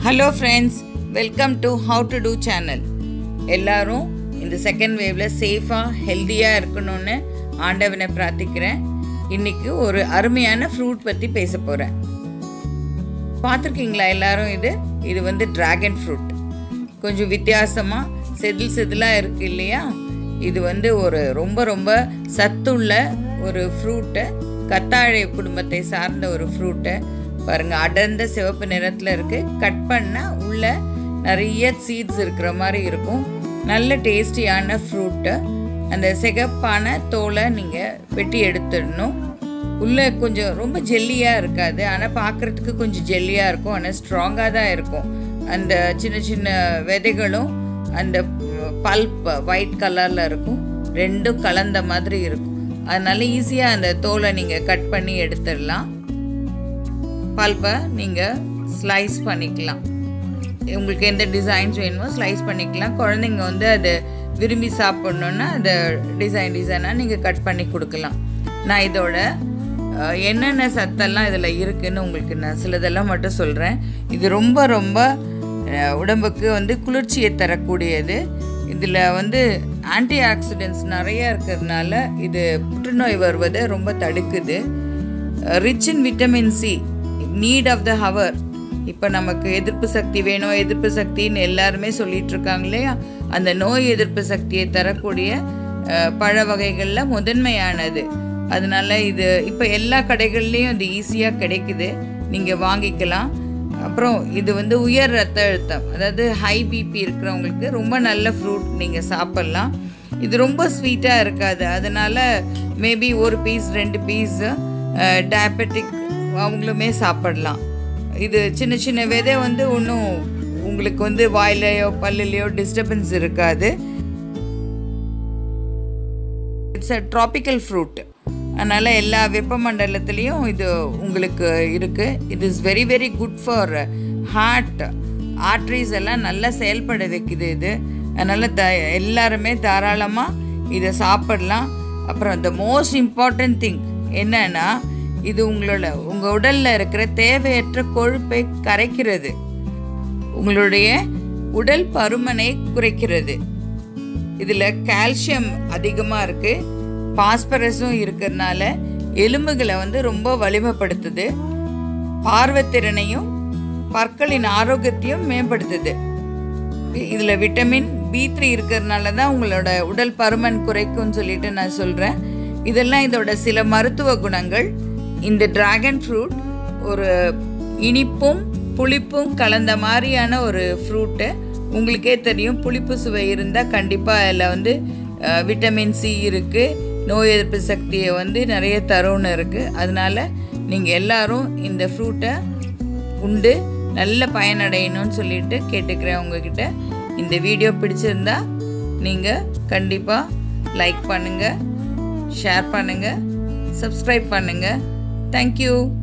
hello friends welcome to how to do channel எல்லாரும் இந்த second வேவ்ல சேஃபாக ஹெல்த்தியாக இருக்கணும்னு ஆண்டவனை பிரார்த்திக்கிறேன் இன்னைக்கு ஒரு அருமையான ஃப்ரூட் பற்றி பேச போகிறேன் பார்த்துருக்கீங்களா எல்லாரும் இது இது வந்து டிராகன் ஃப்ரூட் கொஞ்சம் வித்தியாசமாக செதில் செதிலாக இருக்கு இல்லையா இது வந்து ஒரு ரொம்ப ரொம்ப சத்துள்ள ஒரு ஃப்ரூட்டை கத்தாழை குடும்பத்தை சார்ந்த ஒரு ஃப்ரூட்டை பாருங்க அடர்ந்த சிவப்பு நிறத்தில் இருக்கு கட் பண்ணால் உள்ள நிறைய சீட்ஸ் இருக்கிற மாதிரி இருக்கும் நல்ல டேஸ்டியான ஃப்ரூட்டு அந்த சிகப்பான தோலை நீங்கள் வெட்டி எடுத்துடணும் உள்ளே கொஞ்சம் ரொம்ப ஜெல்லியாக இருக்காது ஆனால் பார்க்குறதுக்கு கொஞ்சம் ஜெல்லியாக இருக்கும் ஆனால் ஸ்ட்ராங்காக தான் இருக்கும் அந்த சின்ன சின்ன விதைகளும் அந்த பல்ப் ஒயிட் கலரில் இருக்கும் ரெண்டும் கலந்த மாதிரி இருக்கும் அதனால ஈஸியாக அந்த தோலை நீங்கள் கட் பண்ணி எடுத்துடலாம் பல்பை நீங்கள் ஸ்லைஸ் பண்ணிக்கலாம் உங்களுக்கு எந்த டிசைன்ஸ் வேணுமோ ஸ்லைஸ் பண்ணிக்கலாம் குழந்தைங்க வந்து அதை விரும்பி சாப்பிட்ணுன்னா அதை டிசைன் டிசைனாக நீங்கள் கட் பண்ணி கொடுக்கலாம் நான் இதோட அஹ், என்னென்ன சத்தெல்லாம் இதில் இருக்குன்னு உங்களுக்கு நான் சிலதெல்லாம் மட்டும் சொல்கிறேன் இது ரொம்ப ரொம்ப அஹ், உடம்புக்கு வந்து குளிர்ச்சியை தரக்கூடியது இதில் வந்து ஆன்டி ஆக்சிடென்ட்ஸ் நிறைய இருக்கிறதுனால இது புற்றுநோய் வருவதை ரொம்ப தடுக்குது rich in vitamin C need of the hour இப்போ நமக்கு எதிர்ப்பு சக்தி வேணும் எதிர்ப்பு சக்தின்னு எல்லாருமே சொல்லிட்டு இருக்காங்க இல்லையா அந்த நோய் எதிர்ப்பு சக்தியை தரக்கூடிய அஹ், பழ வகைகளில் முதன்மையானது அதனால இது இப்போ எல்லா கடைகள்லேயும் இது ஈஸியாக கிடைக்குது நீங்கள் வாங்கிக்கலாம் அப்புறம் இது வந்து உயர் ரத்த அழுத்தம் அதாவது ஹை பிபி இருக்கிறவங்களுக்கு ரொம்ப நல்ல ஃப்ரூட் நீங்கள் சாப்பிட்லாம் இது ரொம்ப ஸ்வீட்டாக இருக்காது அதனால மேபி ஒரு பீஸ் ரெண்டு பீஸ் டயபெட்டிக் அவங்களுமே சாப்பிடலாம் இது சின்ன சின்ன விதை வந்து ஒன்றும் உங்களுக்கு வந்து வாயிலையோ பல்லுலையோ டிஸ்டர்பன்ஸ் இருக்காது இட்ஸ் அ ட்ராபிக்கல் ஃப்ரூட் அதனால் எல்லா வெப்பமண்டலத்துலேயும் இது உங்களுக்கு இருக்குது it is very very good for heart arteries எல்லாம் நல்லா செயல்பட வைக்குது இது அதனால் த எல்லாருமே தாராளமாக இதை சாப்பிடலாம் அப்புறம் த மோஸ்ட் இம்பார்ட்டன்ட் திங் என்னன்னா இது உங்களோட உங்கள் உடலில் இருக்கிற தேவையற்ற கொழுப்பை கரைக்கிறது உங்களுடைய உடல் பருமனை குறைக்கிறது இதில் கால்சியம் அதிகமாக இருக்குது பாஸ்பரஸும் இருக்கிறதுனால எலும்புகளை வந்து ரொம்ப வலிமைப்படுத்துது பார்வைத்திறனையும் பற்களின் ஆரோக்கியத்தையும் மேம்படுத்துது இதில் விட்டமின் பி த்ரீ இருக்கிறதுனால தான் உங்களோட உடல் பருமன் குறைக்கும்னு சொல்லிட்டு நான் சொல்கிறேன் இதெல்லாம் இதோட சில மருத்துவ குணங்கள் இந்த டிராகன் ஃப்ரூட் ஒரு இனிப்பும் புளிப்பும் கலந்த மாதிரியான ஒரு ஃப்ரூட்டு உங்களுக்கே தெரியும் புளிப்பு சுவை இருந்தால் கண்டிப்பாக அதில் வந்து அஹ், விட்டமின் சி இருக்குது நோய் எதிர்ப்பு சக்தியை வந்து நிறைய தரும்னு இருக்குது அதனால நீங்கள் எல்லாரும் இந்த ஃப்ரூட்டை உண்டு நல்ல பயனடையணும்னு சொல்லிட்டு கேட்டுக்கிறேன் உங்ககிட்ட இந்த வீடியோ பிடிச்சிருந்தா நீங்கள் கண்டிப்பாக லைக் பண்ணுங்கள் ஷேர் பண்ணுங்கள் சப்ஸ்கிரைப் பண்ணுங்கள் தேங்க்யூ